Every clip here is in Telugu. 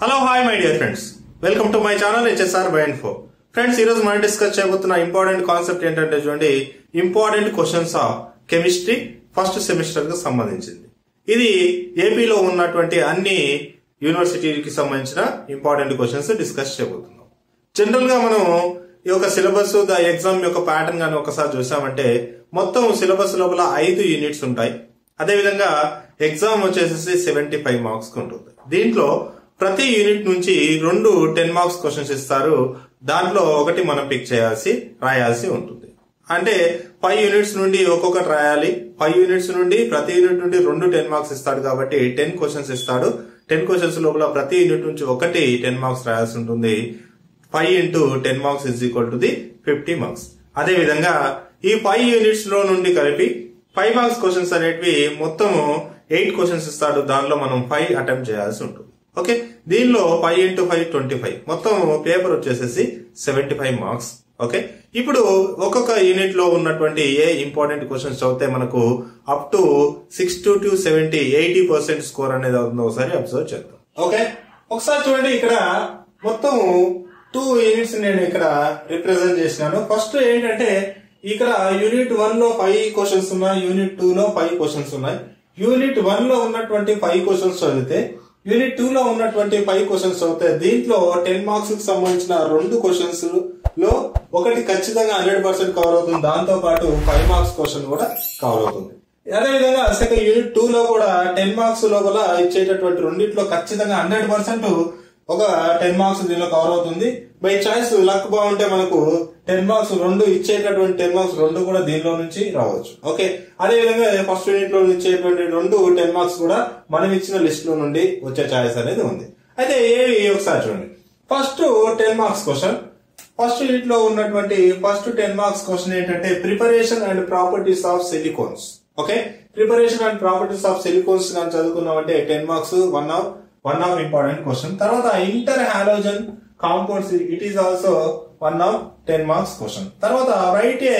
hello hi my dear friends welcome to my channel HSR by ఫో ఫ్రెండ్స్ ఈ రోజు మనం డిస్కస్ చేయబోతున్న ఇంపార్టెంట్ కాన్సెప్ట్ ఏంటంటే చూడండి important questions of chemistry first semester కు సంబంధించింది ఇది ఏపీలో ఉన్నటువంటి అన్ని యూనివర్సిటీకి సంబంధించిన ఇంపార్టెంట్ క్వశ్చన్స్ డిస్కస్ చేయబోతున్నాం జనరల్ గా మనం ఈ యొక్క సిలబస్ ద ఎగ్జామ్ యొక్క ప్యాటర్న్ గాని ఒకసారి చూసామంటే మొత్తం సిలబస్ లోపల ఐదు యూనిట్స్ ఉంటాయి అదేవిధంగా ఎగ్జామ్ వచ్చేసి సెవెంటీ ఫైవ్ మార్క్స్ కి ఉంటుంది దీంట్లో ప్రతి యూనిట్ నుంచి రెండు టెన్ మార్క్స్ క్వశ్చన్స్ ఇస్తారు దాంట్లో ఒకటి మనం పిక్ చేయాల్సి రాయాల్సి ఉంటుంది అంటే ఫైవ్ యూనిట్స్ నుండి ఒక్కొక్కటి రాయాలి ఫైవ్ యూనిట్స్ నుండి ప్రతి యూనిట్ నుండి రెండు టెన్ మార్క్స్ ఇస్తాడు కాబట్టి టెన్ క్వశ్చన్స్ ఇస్తాడు టెన్ క్వశ్చన్స్ లోపల ప్రతి యూనిట్ నుంచి ఒకటి టెన్ మార్క్స్ రాయాల్సి ఉంటుంది five into ten marks is equal to the fifty marks అదే విధంగా ఈ ఫైవ్ యూనిట్స్ లో నుండి కలిపి ఫైవ్ మార్క్స్ క్వశ్చన్స్ అనేటివి మొత్తం ఎయిట్ క్వశ్చన్స్ ఇస్తాడు దానిలో మనం ఫైవ్ అటెంప్ట్ చేయాల్సి ఉంటుంది ఓకే దీనిలో five into five twenty five మొత్తం పేపర్ వచ్చేసేసి సెవెంటీ ఫైవ్ మార్క్స్ ఓకే ఇప్పుడు ఒక్కొక్క యూనిట్ లో ఉన్నటువంటి ఏ ఇంపార్టెంట్ క్వశ్చన్స్ చదివితే మనకు up to sixty to seventy eighty percent score అనేది అవుతుందో ఒకసారి అబ్జర్వ్ చేద్దాం ఓకే ఒకసారి చూడండి ఇక్కడ మొత్తం టూ యూనిట్స్ నేను ఇక్కడ రిప్రజెంట్ చేసినాను ఫస్ట్ ఏంటంటే ఇక్కడ యూనిట్ వన్ లో ఫైవ్ క్వశ్చన్స్ ఉన్నాయి యూనిట్ టూ లో ఫైవ్ క్వశ్చన్స్ ఉన్నాయి యూనిట్ వన్ లో ఉన్నటువంటి ఫైవ్ క్వశ్చన్స్ చదివితే యూనిట్ టూ లో ఉన్నటువంటి ఫైవ్ క్వశ్చన్స్ చదివితే దీంట్లో టెన్ మార్క్స్ కి సంబంధించిన రెండు క్వశ్చన్స్ లో ఒకటి ఖచ్చితంగా హండ్రెడ్ పర్సెంట్ కవర్ అవుతుంది దాంతో పాటు ఫైవ్ మార్క్స్ క్వశ్చన్ కూడా కవర్ అవుతుంది అదే విధంగా సెకండ్ యూనిట్ టూ లో కూడా టెన్ మార్క్స్ లోపల ఇచ్చేటటువంటి రెండిట్లో ఖచ్చితంగా హండ్రెడ్ పర్సెంట్ ఒక టెన్ మార్క్స్ దీనిలో కవర్ అవుతుంది బై చాయిస్ లక్ బాగుంటే మనకు టెన్ మార్క్స్ రెండు ఇచ్చేటటువంటి టెన్ మార్క్స్ రెండు కూడా దీనిలో నుంచి రావచ్చు ఓకే అదే విధంగా ఫస్ట్ యూనిట్ లో ఇచ్చేటువంటి రెండు టెన్ మార్క్స్ కూడా మనం ఇచ్చిన లిస్ట్ లో నుండి వచ్చే ఛాయిస్ అనేది ఉంది అయితే ఏవి ఒకసారి చూడండి first ten marks question first unit లో ఉన్నటువంటి ఫస్ట్ టెన్ మార్క్స్ క్వశ్చన్ ఏంటంటే preparation and properties of silicones okay preparation and properties of silicones కానీ చదువుకున్నామంటే ten marks one of one of important question తర్వాత inter halogen compounds it is also one of ten marks question తర్వాత write a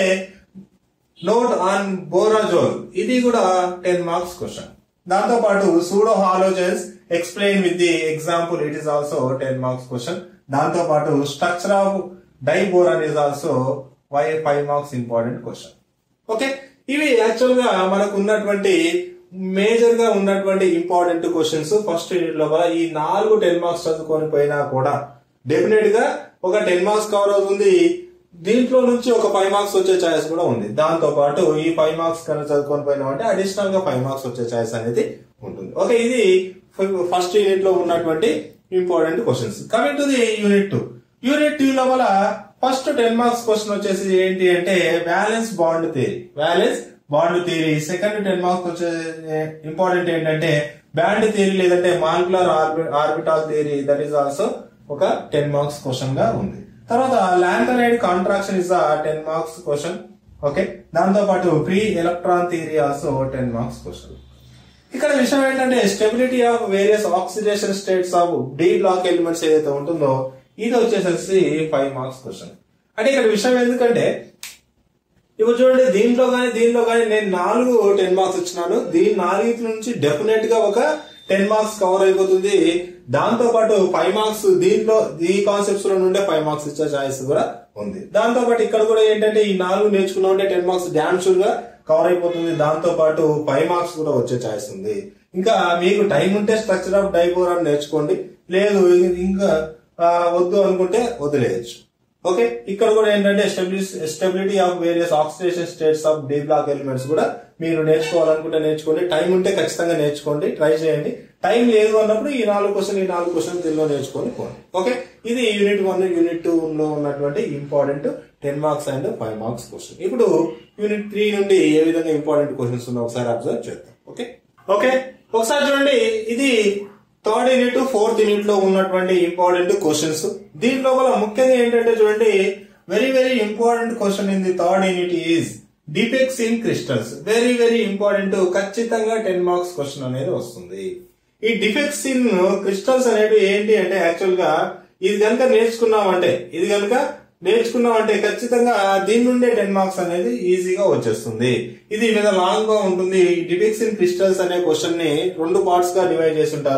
note on borazole ఇది కూడా టెన్ మార్క్స్ క్వశ్చన్ దాంతో పాటు pseudo halogens explain with the example it is also ten marks question దాంతో పాటు structure of diborane is also వై five marks important question okay ఇవి యాక్చువల్ గా మనకు ఉన్నటువంటి మేజర్ గా ఉన్నటువంటి ఇంపార్టెంట్ క్వశ్చన్స్ ఫస్ట్ యూనిట్ లోపల ఈ నాలుగు టెన్ మార్క్స్ చదువుకొని పోయినా కూడా డెఫినెట్ గా ఒక టెన్ మార్క్స్ కవర్ అవుతుంది దీంట్లో నుంచి ఒక ఫైవ్ మార్క్స్ వచ్చే ఛాయిస్ కూడా ఉంది దాంతో పాటు ఈ ఫైవ్ మార్క్స్ కనుక చదువుకొని పోయినామంటే అడిషనల్ గా ఫైవ్ మార్క్స్ వచ్చే ఛాయిస్ అనేది ఉంటుంది ఓకే ఇది ఫస్ట్ యూనిట్ లో ఉన్నటువంటి important questions coming to the unit two unit two లోపల ఫస్ట్ టెన్ మార్క్స్ క్వశ్చన్ వచ్చేసి ఏంటి అంటే valence bond theory valence bond theory second ten marks వచ్చే ఇంపార్టెంట్ ఏంటంటే బ్యాండ్ థియరీ లేదంటే molecular orbital theory that is also ఒక టెన్ మార్క్స్ క్వశ్చన్ గా ఉంది తర్వాత lanthanide contraction is ten marks question okay దాంతో పాటు free electron theory also ten marks question ఇక్కడ విషయం ఏంటంటే stability of various oxidation states of d block elements ఏదైతే ఉంటుందో ఇది వచ్చేసేసి ఫైవ్ మార్క్స్ క్వశ్చన్ అంటే ఇక్కడ విషయం ఎందుకంటే ఇప్పుడు చూడండి దీంట్లో కానీ దీంట్లో కానీ నేను నాలుగు టెన్ మార్క్స్ ఇచ్చినాను దీని నాలుగు నుంచి డెఫినెట్ గా ఒక టెన్ మార్క్స్ కవర్ అయిపోతుంది దాంతో పాటు ఫైవ్ మార్క్స్ దీంట్లో ఈ కాన్సెప్ట్స్ లో నుండే ఫైవ్ మార్క్స్ ఇచ్చే ఛాయిస్ కూడా ఉంది దాంతో పాటు ఇక్కడ కూడా ఏంటంటే ఈ నాలుగు నేర్చుకున్నా ఉంటే టెన్ మార్క్స్ డ్యామ్ షూర్ గా కవర్ అయిపోతుంది దాంతో పాటు ఫైవ్ మార్క్స్ కూడా వచ్చే ఛాయిస్ ఉంది ఇంకా మీకు టైం ఉంటే స్ట్రక్చర్ ఆఫ్ డైబోర్ అని నేర్చుకోండి లేదు ఇంకా వద్దు అనుకుంటే వదిలేయచ్చు ఓకే ఇక్కడ కూడా ఏంటంటే stability of various oxidation states of d block elements కూడా మీరు నేర్చుకోవాలనుకుంటే నేర్చుకోండి టైం ఉంటే ఖచ్చితంగా నేర్చుకోండి ట్రై చేయండి టైం లేదు అన్నప్పుడు ఈ నాలుగు క్వశ్చన్ ఈ నాలుగు క్వశ్చన్ దీనిలో నేర్చుకొని పోండి ఓకే ఇది యూనిట్ వన్ యూనిట్ టూ లో ఉన్నటువంటి important ten marks and five marks question ఇప్పుడు యూనిట్ త్రీ నుండి ఏ విధంగా ఇంపార్టెంట్ క్వశ్చన్స్ ఉన్నా ఒకసారి అబ్జర్వ్ చేద్దాం ఓకే ఓకే ఒకసారి చూడండి ఇది థర్డ్ యూనిట్ ఫోర్త్ యూనిట్ లో ఉన్నటువంటి ఇంపార్టెంట్ క్వశ్చన్స్ దీని లోపల ముఖ్యంగా ఏంటంటే చూడండి very very important question in the third unit is defects in crystals very very important ఖచ్చితంగా టెన్ మార్క్స్ క్వశ్చన్ అనేది వస్తుంది ఈ డిఫెక్ట్స్ ఇన్ క్రిస్టల్స్ అనేవి ఏంటి అంటే యాక్చువల్ గా ఇది కనుక నేర్చుకున్నామంటే ఇది కనుక నేర్చుకున్నామంటే ఖచ్చితంగా దీని నుండే టెన్ మార్క్స్ అనేది ఈజీగా వచ్చేస్తుంది ఇది మీద లాంగ్ గా ఉంటుంది డిఫెక్ట్స్ ఇన్ క్రిస్టల్స్ అనే క్వశ్చన్ ని రెండు పార్ట్స్ గా డివైడ్ చేసి ఉంటారు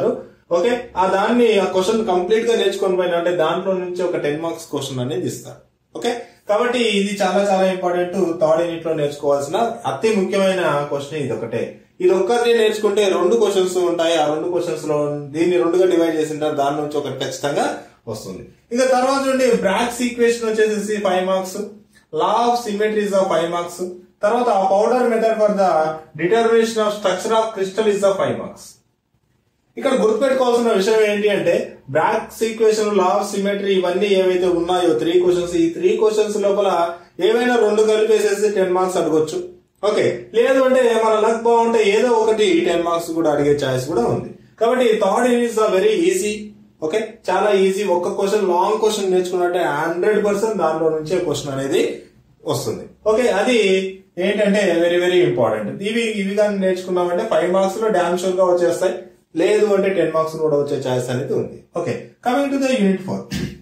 ఓకే ఆ దాన్ని ఆ క్వశ్చన్ కంప్లీట్ గా నేర్చుకొని పోయినా అంటే దాంట్లో నుంచి ఒక టెన్ మార్క్స్ క్వశ్చన్ అనేది ఇస్తారు ఓకే కాబట్టి ఇది చాలా చాలా ఇంపార్టెంట్ థర్డ్ యూనిట్ లో నేర్చుకోవాల్సిన అతి ముఖ్యమైన క్వశ్చన్ ఇది ఒకటే ఇది ఒక్కటి నేర్చుకుంటే రెండు క్వశ్చన్స్ ఉంటాయి ఆ రెండు క్వశ్చన్స్ లో దీన్ని రెండుగా డివైడ్ చేసింటారు దాని నుంచి ఒకటి ఖచ్చితంగా వస్తుంది ఇక తర్వాత నుండి బ్రాక్స్ ఈక్వేషన్ వచ్చేసి five marks law of symmetries of five marks తర్వాత powder method for the determination of structure of crystal is the five marks ఇక్కడ గుర్తుపెట్టుకోవాల్సిన విషయం ఏంటి అంటే Bragg's equation law of symmetry ఇవన్నీ ఏవైతే ఉన్నాయో త్రీ క్వశ్చన్స్ ఈ త్రీ క్వశ్చన్స్ లోపల ఏవైనా రెండు కలిపేసేసి టెన్ మార్క్స్ అడగొచ్చు ఓకే లేదు అంటే మన లక్ బాగుంటే ఏదో ఒకటి టెన్ మార్క్స్ కూడా అడిగే ఛాయిస్ కూడా ఉంది కాబట్టి third is very easy okay చాలా ఈజీ ఒక్క క్వశ్చన్ లాంగ్ క్వశ్చన్ నేర్చుకున్నట్టే హండ్రెడ్ పర్సెంట్ దాంట్లో నుంచే క్వశ్చన్ అనేది వస్తుంది ఓకే అది ఏంటంటే వెరీ వెరీ ఇంపార్టెంట్ ఇవి ఇవి కానీ నేర్చుకున్నామంటే ఫైవ్ మార్క్స్ లో డామ్ షూర్ గా వచ్చేస్తాయి లేదు అంటే టెన్ మార్క్స్ కూడా వచ్చే ఛాయిస్ అనేది ఉంది okay coming to the unit four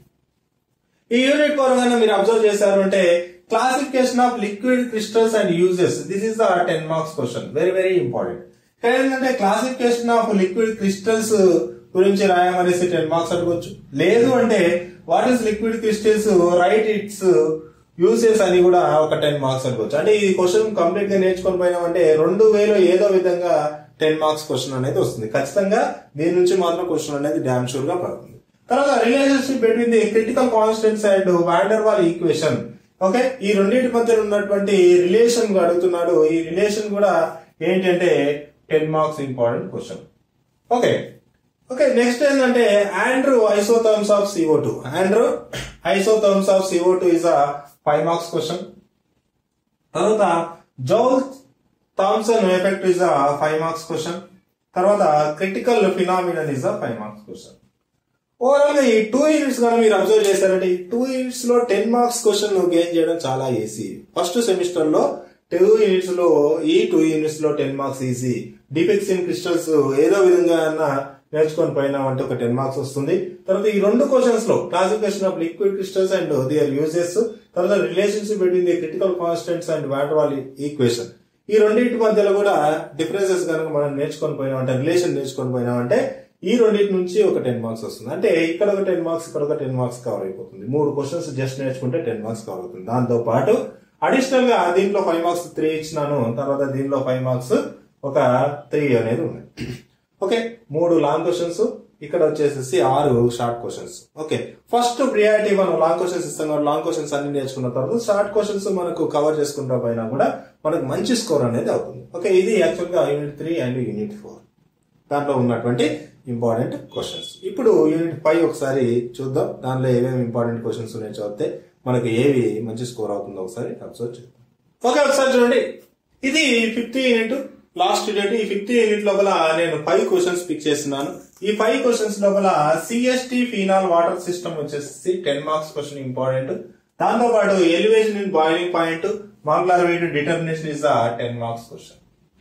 ఈ యూనిట్ ఫోర్ కన్నా మీరు అబ్జర్వ్ చేశారు అంటే classification of liquid crystals and uses this is the ten marks question very very important ఏంటంటే క్లాసిఫికేషన్ ఆఫ్ లిక్విడ్ క్రిస్టల్స్ గురించి రాయమనేసి టెన్ మార్క్స్ అడగొచ్చు లేదు అంటే what is liquid crystals right its uses అని కూడా ఒక టెన్ మార్క్స్ అనుకోవచ్చు అంటే ఈ క్వశ్చన్ కంప్లీట్ గా నేర్చుకొని పోయినామంటే రెండు వేలు ఏదో విధంగా టెన్ మార్క్స్ క్వశ్చన్ అనేది వస్తుంది ఖచ్చితంగా దీని నుంచి మాత్రం క్వశ్చన్ అనేది డామ్ షూర్ గా పడుతుంది తర్వాత relationship between the critical constants and van der Waal equation okay ఈ రెండింటి మధ్య ఉన్నటువంటి రిలేషన్ అడుగుతున్నాడు ఈ రిలేషన్ కూడా ఏంటంటే ten marks important question okay okay next ఏంటంటే Andrew isotherms of CO two Andrew isotherms of CO two is a five marks question తర్వాత Joule Thomson effect is a five marks question తర్వాత critical phenomenon is a five marks question overall గా ఈ టూ యూనిట్స్ కానీ మీరు అబ్జర్వ్ చేశారంటే ఈ టూ యూనిట్స్ లో టెన్ మార్క్స్ క్వశ్చన్ గెయిన్ చేయడం చాలా ఈజీ ఫస్ట్ సెమిస్టర్ లో టూ యూనిట్స్ లో ఈ టూ యూనిట్స్ లో ten marks easy defects in crystals ఏదో విధంగా అన్నా నేర్చుకొని పోయినామంటే ఒక టెన్ మార్క్స్ వస్తుంది తర్వాత ఈ రెండు క్వశ్చన్స్ లో classification of liquid crystals and their uses తర్వాత relationship between the critical constants and water Waal equation ఈ రెండింటి మధ్యలో కూడా డిఫరెన్సెస్ కనుక మనం నేర్చుకొని పోయినామంటే రిలేషన్ నేర్చుకొని పోయినామంటే ఈ రెండింటి నుంచి ఒక టెన్ మార్క్స్ వస్తుంది అంటే ఇక్కడ ఒక టెన్ మార్క్స్ ఇక్కడ ఒక టెన్ మార్క్స్ కవర్ అయిపోతుంది మూడు క్వశ్చన్స్ జస్ట్ నేర్చుకుంటే టెన్ మార్క్స్ కవర్ అవుతుంది దాంతో పాటు అడిషనల్ గా దీంట్లో ఫైవ్ మార్క్స్ త్రీ ఇచ్చినాను తర్వాత దీనిలో ఫైవ్ మార్క్స్ ఒక త్రీ అనేది ఉన్నాయి ఓకే మూడు లాంగ్ క్వశ్చన్స్ ఇక్కడ వచ్చేసేసి ఆరు short questions okay first priority మనం లాంగ్ క్వశ్చన్స్ ఇస్తాం కాబట్టి లాంగ్ క్వశ్చన్స్ అన్ని నేర్చుకున్న తర్వాత షార్ట్ క్వశ్చన్స్ మనకు కవర్ చేసుకుంటా పోయినా కూడా మనకు మంచి స్కోర్ అనేది అవుతుంది ఓకే ఇది యాక్చువల్ గా unit three and unit four దాంట్లో ఉన్నటువంటి ఇంపార్టెంట్ క్వశ్చన్స్ ఇప్పుడు యూనిట్ ఫైవ్ ఒకసారి చూద్దాం దానిలో ఏమేమి ఇంపార్టెంట్ క్వశ్చన్స్ ఉన్నాయో చదివితే మనకి ఏవి మంచి స్కోర్ అవుతుందో ఒకసారి అబ్జర్వ్ చేద్దాం ఓకే ఒకసారి చూడండి ఇది ఫిఫ్త్ యూనిట్ లాస్ట్ యూనిట్ ఈ ఫిఫ్త్ యూనిట్ లోపల నేను ఫైవ్ క్వశ్చన్స్ పిక్ చేస్తున్నాను ఈ ఫైవ్ క్వశ్చన్స్ లోపల సిఎస్టి ఫీనాల్ వాటర్ సిస్టమ్ వచ్చేసి టెన్ మార్క్స్ క్వశ్చన్ ఇంపార్టెంట్ దాంతో పాటు elevation in boiling point molecular weight determination is the ten marks question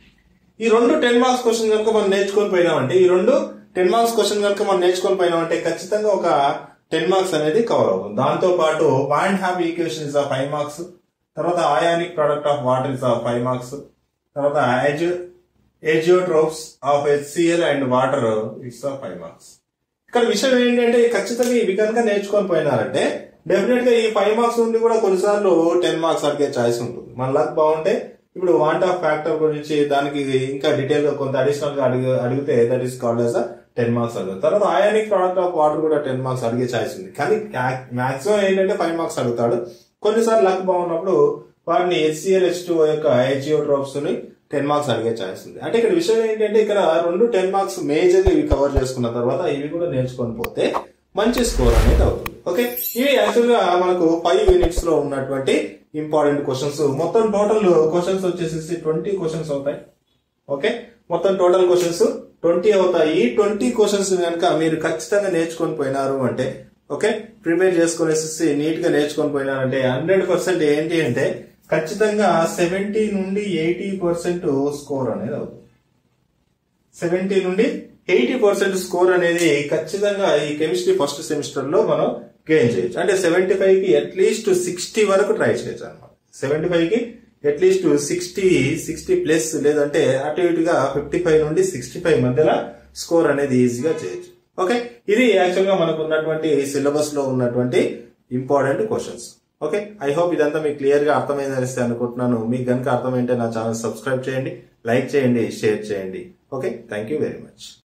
ఈ రెండు టెన్ మార్క్స్ క్వశ్చన్ కనుక మనం నేర్చుకొని పోయినామంటే ఈ రెండు టెన్ మార్క్స్ క్వశ్చన్ కనుక మనం నేర్చుకొని పోయినామంటే ఖచ్చితంగా ఒక టెన్ మార్క్స్ అనేది కవర్ అవుతుంది దాంతో పాటు bond Haber equation is a five marks తర్వాత ionic product of water is a five marks తర్వాత azeotropes of HCl and water it's a five marks ఇక్కడ విషయం ఏంటంటే ఖచ్చితంగా ఇవి కనుక నేర్చుకొని పోయినారంటే డెఫినెట్ గా ఈ ఫైవ్ మార్క్స్ నుండి కూడా కొన్నిసార్లు టెన్ మార్క్స్ అడిగే ఛాయిస్ ఉంటుంది మన లక్ బాగుంటే ఇప్పుడు వాంట్ ఆఫ్ ఫ్యాక్టర్ గురించి దానికి ఇంకా డీటెయిల్ గా కొంత అడిషనల్ గా అడిగి అడిగితే that is called S ten marks అడుగుతారు తర్వాత ఆయానిక్ ప్రోడక్ట్ ఆఫ్ వాటర్ కూడా టెన్ మార్క్స్ అడిగే ఛాయిస్ ఉంది కానీ మాక్సిమం ఏంటంటే ఫైవ్ మార్క్స్ అడుగుతాడు కొన్నిసార్లు లక్ బాగున్నప్పుడు వాటిని హెచ్సిఎల్ హెచ్ టూ యొక్క హెచ్జియోట్రోప్స్ ని టెన్ మార్క్స్ అడిగే ఛాయిస్ ఉంది అంటే ఇక్కడ విషయం ఏంటంటే ఇక్కడ రెండు టెన్ మార్క్స్ మేజర్ గా ఇవి కవర్ చేసుకున్న తర్వాత ఇవి కూడా నేర్చుకొని పోతే మంచి స్కోర్ అనేది అవుతుంది ఓకే ఇవి యాక్చువల్ గా మనకు ఫైవ్ యూనిట్స్ లో ఉన్నటువంటి ఇంపార్టెంట్ క్వశ్చన్స్ మొత్తం టోటల్ క్వశ్చన్స్ వచ్చేసి ట్వంటీ క్వశ్చన్స్ అవుతాయి ఓకే మొత్తం టోటల్ క్వశ్చన్స్ ట్వంటీ అవుతాయి ఈ ట్వంటీ క్వశ్చన్స్ కనుక మీరు ఖచ్చితంగా నేర్చుకొని పోయినారు అంటే ఓకే ప్రిపేర్ చేసుకునేసి నీట్ గా నేర్చుకొని పోయినారంటే హండ్రెడ్ పర్సెంట్ ఏంటి అంటే ఖచ్చితంగా సెవెంటీ నుండి ఎయిటీ పర్సెంట్ స్కోర్ అనేది అవుతుంది సెవెంటీ నుండి ఎయిటీ పర్సెంట్ స్కోర్ అనేది ఖచ్చితంగా ఈ కెమిస్ట్రీ ఫస్ట్ సెమిస్టర్ లో మనం గెయిన్ చేయొచ్చు అంటే సెవెంటీ ఫైవ్ కి అట్లీస్ట్ సిక్స్టీ వరకు ట్రై చేయొచ్చు అనమాట సెవెంటీ ఫైవ్ కి అట్లీస్ట్ సిక్స్టీ సిక్స్టీ ప్లస్ లేదంటే అటు ఇటుగా ఫిఫ్టీ ఫైవ్ నుండి సిక్స్టీ ఫైవ్ మధ్యలో స్కోర్ అనేది ఈజీగా చేయొచ్చు ఓకే ఇది యాక్చువల్ గా మనకు ఉన్నటువంటి సిలబస్ లో ఉన్నటువంటి important questions okay I hope ఇదంతా మీకు క్లియర్ గా అర్థమైందనిస్తే అనుకుంటున్నాను మీకు గనుక అర్థమైంటే నా ఛానల్ సబ్స్క్రైబ్ చేయండి లైక్ చేయండి షేర్ చేయండి okay thank you very much